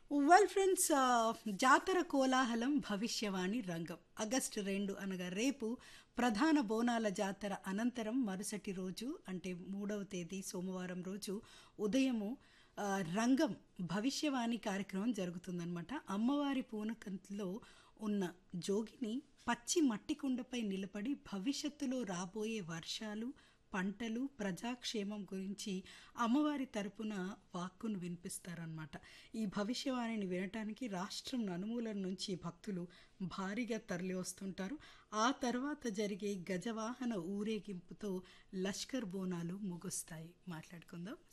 well friends జాతర కోలాహలం భవిష్యవాణి రంగం ఆగస్టు రెండు అనగా రేపు ప్రధాన బోనాల జాతర అనంతరం మరుసటి రోజు అంటే మూడవ తేదీ సోమవారం రోజు ఉదయము ఆ, రంగం భవిష్యవాణి కార్యక్రమం జరుగుతుందన్నమాట అమ్మవారి పూనకంలో ఉన్న జోగిని పచ్చి మట్టి కుండపై నిలబడి భవిష్యత్తులో రాబోయే వర్షాలు పంటలు ప్రజాక్షేమం గురించి అమ్మవారి తరపున వాక్కును వినిపిస్తారనమాట ఈ భవిష్యవాణిని వినటానికి రాష్ట్రం నలుమూలల నుంచి భక్తులు భారీగా తరలి వస్తుంటారు ఆ తర్వాత జరిగే గజవాహన ఊరేగింపుతో లష్కర్ బోనాలు ముగుస్తాయి మాట్లాడుకుందాం